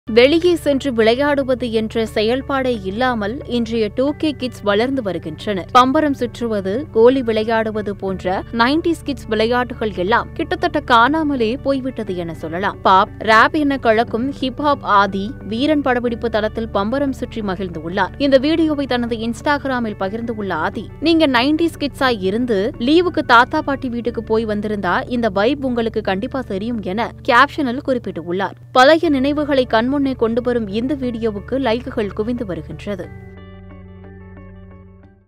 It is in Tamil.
வெளியே சென்று விளையாடுவது என்ற செயல்பாடே இல்லாமல் இன்றைய டூ கே கிட்ஸ் வளர்ந்து வருகின்றனர் பம்பரம் சுற்றுவது கோலி விளையாடுவது போன்ற நைன்டிஸ் கிட்ஸ் விளையாட்டுகள் எல்லாம் கிட்டத்தட்ட காணாமலே போய்விட்டது என சொல்லலாம் பாப் ரேப் என கலக்கும் ஹிப்ஹாப் ஆதி வீரன் படப்பிடிப்பு தளத்தில் பம்பரம் சுற்றி மகிழ்ந்துள்ளார் இந்த வீடியோவை தனது இன்ஸ்டாகிராமில் பகிர்ந்துள்ள ஆதி நீங்க நைன்டிஸ் கிட்ஸா இருந்து லீவுக்கு தாத்தா பாட்டி வீட்டுக்கு போய் வந்திருந்தா இந்த வைப் உங்களுக்கு கண்டிப்பா தெரியும் என கேப்ஷனில் குறிப்பிட்டுள்ளார் பழைய நினைவுகளை கண்முன்னே கொண்டு வரும் இந்த வீடியோவுக்கு லைக்குகள் குவிந்து வருகின்றது